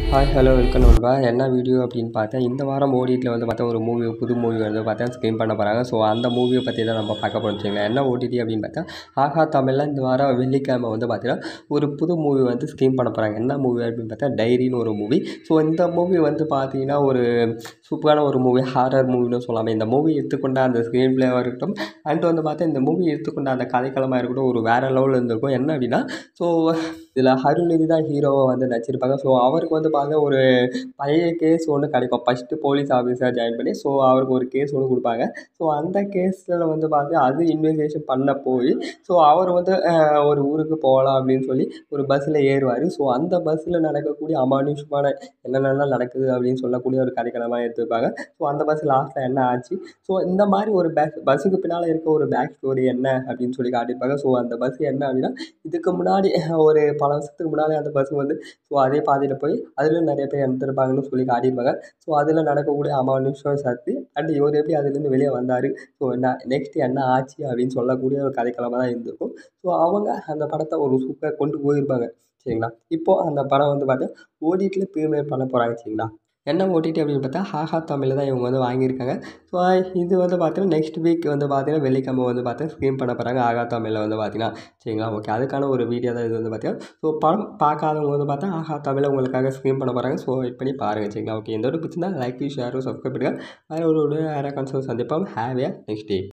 hi hello welcome நண்பா என்ன video அப்படின்னு பார்த்தா இந்த வாரம் ஓடிடியில் வந்து பார்த்தா ஒரு மூவி புது மூவி வந்து பார்த்தா ஸ்க்ரீன் பண்ண போகிறாங்க ஸோ அந்த மூவியை பற்றி தான் நம்ம பார்க்க போகிறோம் வச்சுக்கோங்களேன் என்ன ஓடிடி அப்படின்னு பார்த்தா ஆஹா தமிழில் இந்த வாரம் வெள்ளிக்கிழமை வந்து பார்த்தீங்கன்னா ஒரு புது மூவி வந்து ஸ்க்ரீன் பண்ண போகிறாங்க என்ன மூவி அப்படின்னு பார்த்தா டைரின்னு ஒரு மூவி ஸோ இந்த மூவி வந்து பார்த்தீங்கன்னா ஒரு சூப்பரான ஒரு மூவி ஹாரர் மூவின்னு சொல்லலாமே இந்த மூவி எடுத்துக்கொண்ட அந்த ஸ்க்ரீன் பிளேவாக இருக்கட்டும் அண்ட் வந்து பார்த்தா இந்த மூவி எடுத்துக்கொண்ட அந்த கதைக்களமாக இருக்கட்டும் ஒரு வேறு லெவலில் இருந்திருக்கும் என்ன அப்படின்னா ஸோ இதில் அருள்நிதி தான் ஹீரோவை வந்து நடிச்சிருப்பாங்க ஸோ அவருக்கு வந்து பார்த்தா ஒரு பழைய கேஸ் ஒன்று கிடைக்கும் ஃபஸ்ட்டு போலீஸ் ஆஃபீஸராக ஜாயின் பண்ணி ஸோ அவருக்கு ஒரு கேஸ் ஒன்று கொடுப்பாங்க ஸோ அந்த கேஸில் வந்து பார்த்து அது இன்வெஸ்டிகேஷன் பண்ண போய் ஸோ அவர் வந்து அஹ், ஒரு ஊருக்கு போகலாம் அப்படின்னு சொல்லி ஒரு பஸ்ஸில் ஏறுவார் ஸோ அந்த பஸ்ஸில் நடக்கக்கூடிய அமானுஷமான என்னென்னலாம் நடக்குது அப்படின்னு சொல்லக்கூடிய ஒரு கதைக்களமாக எடுத்துருப்பாங்க ஸோ அந்த பஸ் லாஸ்ட்டில் என்ன ஆச்சு ஸோ இந்த மாதிரி ஒரு பேக் பஸ்ஸுக்கு பின்னால் இருக்க ஒரு பேக் ஸ்டோரி என்ன அப்படின்னு சொல்லி காட்டியிருப்பாங்க ஸோ அந்த பஸ் என்ன அப்படின்னா இதுக்கு முன்னாடி ஒரு பல வருஷத்துக்கு முன்னாடி அந்த பஸ் வந்து ஸோ அதே பாதையில் போய் அதில் நிறைய பேர் இறந்துருப்பாங்கன்னு சொல்லி காட்டியிருப்பாங்க ஸோ அதில் நடக்கக்கூடிய அமானுஷம் சக்தி அண்ட் இவர் எப்படி அதுலேருந்து வெளியே வந்தார் ஸோ என்ன நெக்ஸ்ட் என்ன ஆச்சு அப்படின்னு சொல்லக்கூடிய ஒரு கதைக்களமாக தான் இருந்திருக்கும் ஸோ அவங்க அந்த படத்தை ஒரு சூப்பராக கொண்டு போயிருப்பாங்க சரிங்களா இப்போது அந்த படம் வந்து பார்த்தா ஓடிடியில் ப்ரீமியர் பண்ண போகிறாங்க சரிங்களா என்ன ஓடிடி அப்படின்னு பார்த்தா ஹாஹா தமிழில் தான் இவங்க வந்து வாங்கியிருக்காங்க ஸோ இது வந்து பார்த்தீங்கன்னா நெக்ஸ்ட் வீக் வந்து பார்த்தீங்கன்னா வெள்ளிக்கிழமை வந்து பார்த்தீங்கன்னா ஸ்க்ரீன் பண்ண போகிறாங்க ஆகா தமிழில் வந்து பார்த்தீங்கன்னா சரிங்களா ஓகே அதுக்கான ஒரு வீடியோ தான் இது வந்து பார்த்தீங்கன்னா ஸோ படம் பார்க்காதவங்க வந்து பார்த்தா ஆஹா தமிழில் உங்களுக்காக ஸ்க்ரீன் பண்ண போகிறாங்க ஸோ வெயிட் பண்ணி பாருங்கள் சரிங்களா ஓகே இந்த ஒரு பிடிச்சிருந்தா லைக் ஷேரும் சப்ஸ்கிரைப் பண்ணுங்கள் வேறு ஒரு வேறு கன்சர்ன் சந்திப்போம் ஹேவ் ஏ நெக்ஸ்ட் டே